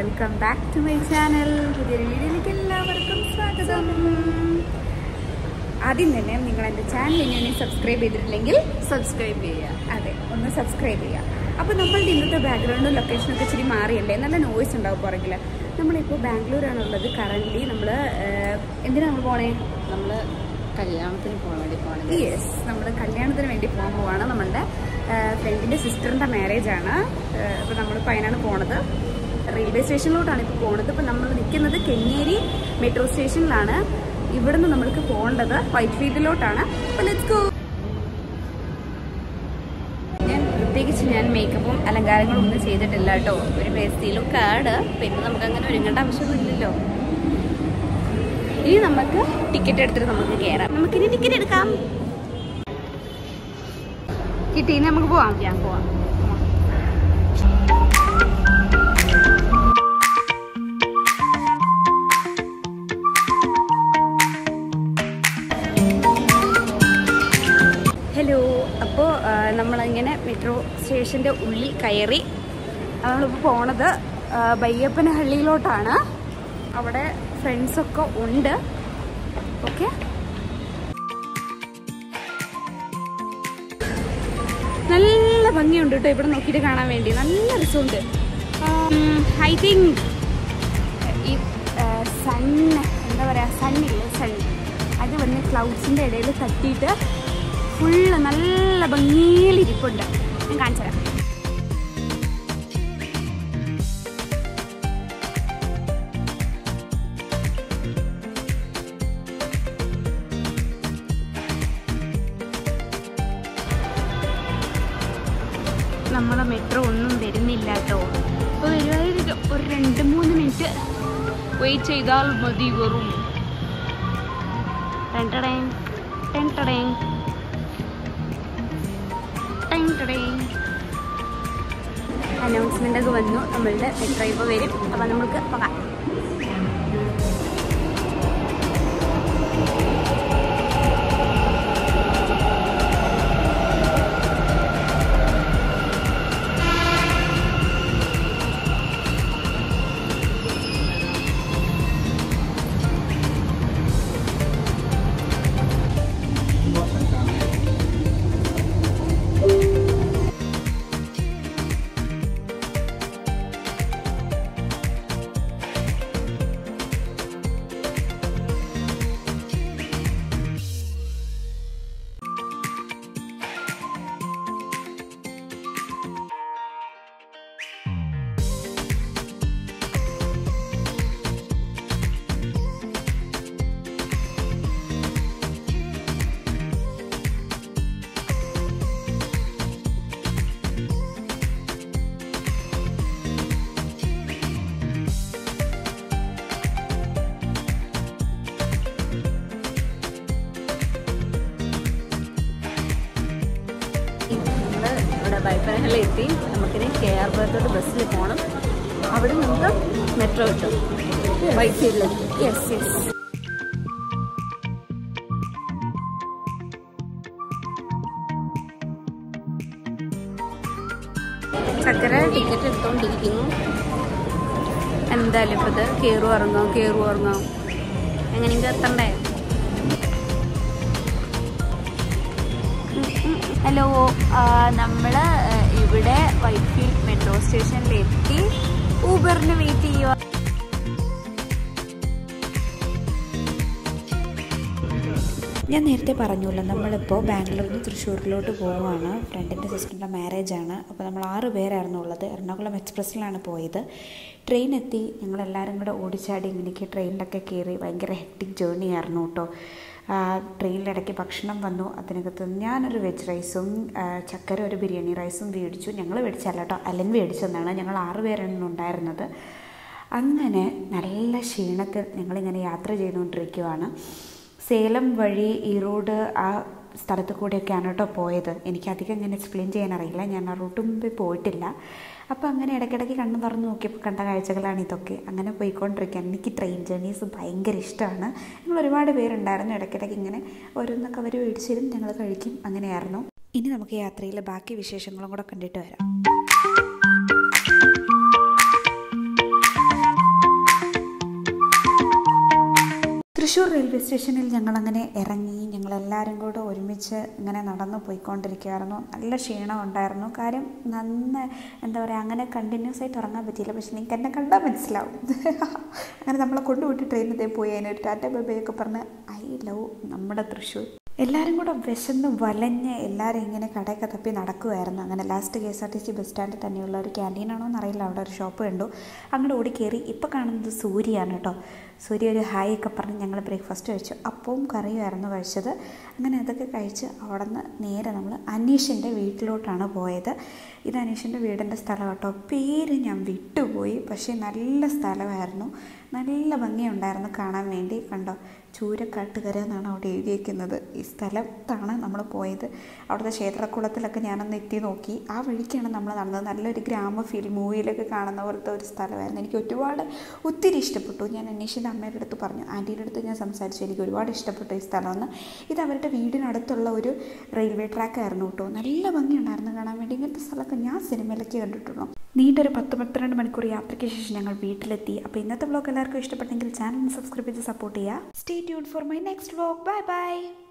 Welcome back to my channel പുതിയൊരു വീഡിയോയിലേക്ക് എല്ലാവർക്കും സ്വാഗതം ആദ്യം തന്നെ നിങ്ങൾ എൻ്റെ ചാനൽ ഇനി സബ്സ്ക്രൈബ് ചെയ്തിട്ടില്ലെങ്കിൽ സബ്സ്ക്രൈബ് ചെയ്യുക അതെ ഒന്ന് സബ്സ്ക്രൈബ് ചെയ്യുക അപ്പോൾ നമ്മളുടെ ഇന്നത്തെ ബാക്ക്ഗ്രൗണ്ടും ലൊക്കേഷനൊക്കെ ഇച്ചിരി മാറിയല്ലേ നല്ല നോയ്സ് ഉണ്ടാവും പുറകിൽ നമ്മളിപ്പോൾ ബാംഗ്ലൂരാണുള്ളത് കറൻ്റ്ലി നമ്മൾ എന്തിനാണ് നമ്മൾ പോണേ നമ്മൾ കല്യാണത്തിന് പോകാൻ വേണ്ടി പോകണം യെസ് നമ്മൾ കല്യാണത്തിന് വേണ്ടി പോകാൻ പോവാണ് നമ്മളുടെ ഫ്രണ്ടിൻ്റെ സിസ്റ്ററിൻ്റെ മാരേജ് ആണ് അപ്പോൾ നമ്മളിപ്പോൾ അതിനാണ് പോണത് റെയിൽവേ സ്റ്റേഷനിലോട്ടാണ് ഇപ്പോൾ പോണത് ഇപ്പോൾ നമ്മൾ നിൽക്കുന്നത് കെങ്ങേരി മെട്രോ സ്റ്റേഷനിലാണ് ഇവിടുന്ന് നമ്മൾക്ക് പോകേണ്ടത് വൈറ്റ് ഫീൽഡിലോട്ടാണ് അപ്പോൾ ലെറ്റ്സ് ഗോ ഞാൻ പ്രത്യേകിച്ച് ഞാൻ മേക്കപ്പും അലങ്കാരങ്ങളും ഒന്നും ചെയ്തിട്ടില്ല കേട്ടോ ഒരു ബേസ്റ്റി ലുക്കാണ് പിന്നെ നമുക്ക് അങ്ങനെ ഒരുങ്ങേണ്ട ആവശ്യമൊന്നുമില്ലല്ലോ ഇനി നമുക്ക് ടിക്കറ്റ് എടുത്തിട്ട് നമുക്ക് കയറാം നമുക്കിനി ടിക്കറ്റ് എടുക്കാം കിട്ടി ഇനി നമുക്ക് പോവാം ഞാൻ പോവാം ഹലോ അപ്പോൾ നമ്മളിങ്ങനെ മെട്രോ സ്റ്റേഷൻ്റെ ഉള്ളിൽ കയറി നമ്മളിപ്പോൾ പോണത് ആ, ബയ്യപ്പനഹള്ളിയിലോട്ടാണ് അവിടെ ഫ്രണ്ട്സൊക്കെ ഉണ്ട് ഓക്കെ നല്ല ഭംഗിയുണ്ട് കേട്ടോ ഇവിടെ നോക്കിയിട്ട് കാണാൻ വേണ്ടി നല്ല രസമുണ്ട് ഐ തിങ്ക് ഈ സൺ എന്താ പറയുക സണ്ണില്ലേ സൺ അത് വന്ന് ക്ലൗഡ്സിൻ്റെ ഇടയിൽ തട്ടിയിട്ട് ഫുള്ള് നല്ല ഭംഗിയിലിരിപ്പുണ്ട് ഞാൻ കാണിച്ചു തരാം നമ്മുടെ മെട്രോ ഒന്നും വരുന്നില്ല കേട്ടോ അപ്പോൾ വരുമായിരിക്കും ഒരു രണ്ട് മൂന്ന് മിനിറ്റ് വെയിറ്റ് ചെയ്താൽ മതി വരും ടെൻടടേൻ, ടെൻടടേൻ, ടെൻടടേൻ. അനൗൺസ്മെന്റ് ഒക്കെ വന്നു നമ്മളുടെ മെട്രോ ഇപ്പോൾ വരും അപ്പം നമുക്ക് പോകാം നമ്മൾ ഇവിടെ ബൈപ്പനഹള്ളിൽ എത്തി നമുക്കിനി കെ ആർ പുരത്തോട്ട് ബസ്സിൽ പോകണം അവിടെ നമുക്ക് മെട്രോ കിട്ടും വൈറ്റ് ഫീൽഡിലേക്ക് യെസ് യെസ് ചക്കര ടിക്കറ്റ് എടുത്തുകൊണ്ടിരിക്കുന്നു എന്തായാലും ഇപ്പം ഇത് കയറും ഇറങ്ങാം കയറും ഇറങ്ങാം എങ്ങനെയെങ്കിലും എത്തണ്ടേ ഹലോ നമ്മൾ ഇവിടെ വൈറ്റ്ഫീൽഡ് മെട്രോ സ്റ്റേഷനിൽ എത്തി ഊബറിന് വെയിറ്റ് ചെയ്യുക ഞാൻ നേരത്തെ പറഞ്ഞല്ലോ നമ്മളിപ്പോൾ ബാംഗ്ലൂരിൽ നിന്ന് തൃശ്ശൂരിലോട്ട് പോവുകയാണ് ഫ്രണ്ടിൻ്റെ സിസ്റ്ററിൻ്റെ മാരേജാണ് അപ്പോൾ നമ്മൾ ആറ് പേരായിരുന്നു ഉള്ളത് എറണാകുളം എക്സ്പ്രസ്സിലാണ് പോയത് ട്രെയിൻ എത്തി ഞങ്ങളെല്ലാവരും കൂടെ ഓടിച്ചാടി ഇങ്ങനെയൊക്കെ ട്രെയിനിലൊക്കെ കയറി ഭയങ്കര ഹെക്ടിക് ജേർണി ആയിരുന്നു കേട്ടോ ആ, ട്രെയിനിലിടയ്ക്ക് ഭക്ഷണം വന്നു അതിനകത്ത് ഞാനൊരു വെജ് റൈസും ആ, ചക്കര ഒരു ബിരിയാണി റൈസും മേടിച്ചു ഞങ്ങൾ മേടിച്ചല്ല കേട്ടോ അലൻ മേടിച്ചെന്നാണ് ഞങ്ങൾ ആറ് പേരാണ് ഉണ്ടായിരുന്നത് അങ്ങനെ നല്ല ക്ഷീണത്തിൽ ഞങ്ങളിങ്ങനെ യാത്ര ചെയ്തുകൊണ്ടിരിക്കുവാണ് സേലം വഴി ഈറോഡ് ആ സ്ഥലത്ത് കൂടെയൊക്കെയാണ് കേട്ടോ പോയത് എനിക്ക് അധികം ഇങ്ങനെ എക്സ്പ്ലെയിൻ ചെയ്യാൻ അറിയില്ല ഞാൻ ആ റൂട്ട് മുമ്പേ പോയിട്ടില്ല അപ്പോൾ അങ്ങനെ ഇടയ്ക്കിടയ്ക്ക് കണ്ണ് തുറന്ന് നോക്കിയപ്പോൾ കണ്ട കാഴ്ചകളാണ് ഇതൊക്കെ അങ്ങനെ പോയിക്കൊണ്ടിരിക്കുകയാണ് എനിക്ക് ട്രെയിൻ ജേർണീസ് ഭയങ്കര ഇഷ്ടമാണ് ഞങ്ങൾ ഒരുപാട് പേരുണ്ടായിരുന്നു ഇടയ്ക്കിടയ്ക്ക് ഇങ്ങനെ ഓരോന്നൊക്കെ അവർ മേടിച്ച് തരും ഞങ്ങൾ കഴിക്കും അങ്ങനെയായിരുന്നു ഇനി നമുക്ക് യാത്രയിലെ ബാക്കി വിശേഷങ്ങളും കൂടെ കണ്ടിട്ട് വരാം തൃശ്ശൂർ റെയിൽവേ സ്റ്റേഷനിൽ ഞങ്ങളങ്ങനെ ഇറങ്ങി ഞങ്ങളെല്ലാവരും കൂടെ ഒരുമിച്ച് ഇങ്ങനെ നടന്നു പോയിക്കൊണ്ടിരിക്കുകയായിരുന്നു നല്ല ക്ഷീണം ഉണ്ടായിരുന്നു കാര്യം നന്ന എന്താ പറയുക അങ്ങനെ കണ്ടിന്യൂസ് ആയിട്ട് ഉറങ്ങാൻ പറ്റിയില്ല പക്ഷെ നിങ്ങൾക്ക് എന്നെ കണ്ടാൽ മനസ്സിലാവും അങ്ങനെ നമ്മളെ കൊണ്ടുപോയിട്ട് ട്രെയിനിൽ പോയി അതിനൊരു ടാറ്റ ബൈബൈയൊക്കെ പറഞ്ഞ് ഐ ലവ് നമ്മുടെ തൃശ്ശൂർ എല്ലാവരും കൂടെ വിശന്ന് വലഞ്ഞ് എല്ലാവരും ഇങ്ങനെ കടയൊക്കെ തപ്പി നടക്കുമായിരുന്നു അങ്ങനെ last K S R T C bus സ്റ്റാൻഡിൽ തന്നെയുള്ള ഒരു ക്യാൻറ്റീനാണോ എന്നറിയില്ല അവിടെ ഒരു ഷോപ്പ് കണ്ടു അങ്ങോട്ട് ഓടി കയറി ഇപ്പോൾ കാണുന്നത് സൂര്യയാണ് കേട്ടോ സൂര്യ ഒരു ഹായ് ഒക്കെ പറഞ്ഞ് ഞങ്ങൾ ബ്രേക്ക്ഫാസ്റ്റ് കഴിച്ചു അപ്പവും കറിയുമായിരുന്നു കഴിച്ചത് അങ്ങനെ അതൊക്കെ കഴിച്ച് അവിടെ നിന്ന് നേരെ നമ്മൾ അനീഷിൻ്റെ വീട്ടിലോട്ടാണ് പോയത് ഇത് അനീഷിൻ്റെ വീടിൻ്റെ സ്ഥലം കേട്ടോ പേര് ഞാൻ വിട്ടുപോയി പക്ഷേ നല്ല സ്ഥലമായിരുന്നു നല്ല ഭംഗിയുണ്ടായിരുന്നു കാണാൻ വേണ്ടി കണ്ടോ ചൂരക്കാട്ടുകര എന്നാണ് അവിടെ എഴുതിയിരിക്കുന്നത് ഈ സ്ഥലത്താണ് നമ്മൾ പോയത് അവിടുത്തെ ക്ഷേത്രക്കുളത്തിലൊക്കെ ഞാനൊന്ന് എത്തി നോക്കി ആ വഴിക്കാണ് നമ്മൾ നടന്നത് നല്ലൊരു ഗ്രാമ ഫീൽ മൂവിയിലൊക്കെ കാണുന്ന പോലത്തെ ഒരു സ്ഥലമായിരുന്നു എനിക്ക് ഒരുപാട് ഒത്തിരി ഇഷ്ടപ്പെട്ടു ഞാൻ അന്വേഷിൻ്റെ അമ്മയുടെ അടുത്ത് പറഞ്ഞു ആൻറ്റീൻ്റെ അടുത്ത് ഞാൻ സംസാരിച്ചു എനിക്ക് ഒരുപാട് ഇഷ്ടപ്പെട്ടു ഈ സ്ഥലമെന്ന് ഇത് അവരുടെ വീടിനടുത്തുള്ള ഒരു റെയിൽവേ ട്രാക്ക് ആയിരുന്നു കേട്ടോ നല്ല ഭംഗിയുണ്ടായിരുന്നു കാണാൻ വേണ്ടി ഇങ്ങനത്തെ സ്ഥലമൊക്കെ ഞാൻ സിനിമയിലൊക്കെ കണ്ടിട്ടുള്ളൂ നീണ്ടൊരു പത്ത് പന്ത്രണ്ട് മണിക്കൂർ യാത്രയ്ക്ക് ശേഷം ഞങ്ങൾ വീട്ടിലെത്തി അപ്പോൾ ഇന്നത്തെ വ്ലോഗ് എല്ലാവർക്കും ഇഷ്ടപ്പെട്ടെങ്കിൽ ചാനൽ സബ്സ്ക്രൈബ് ചെയ്ത് സപ്പോർട്ട് ചെയ്യുക stay tune for my next vlog bye by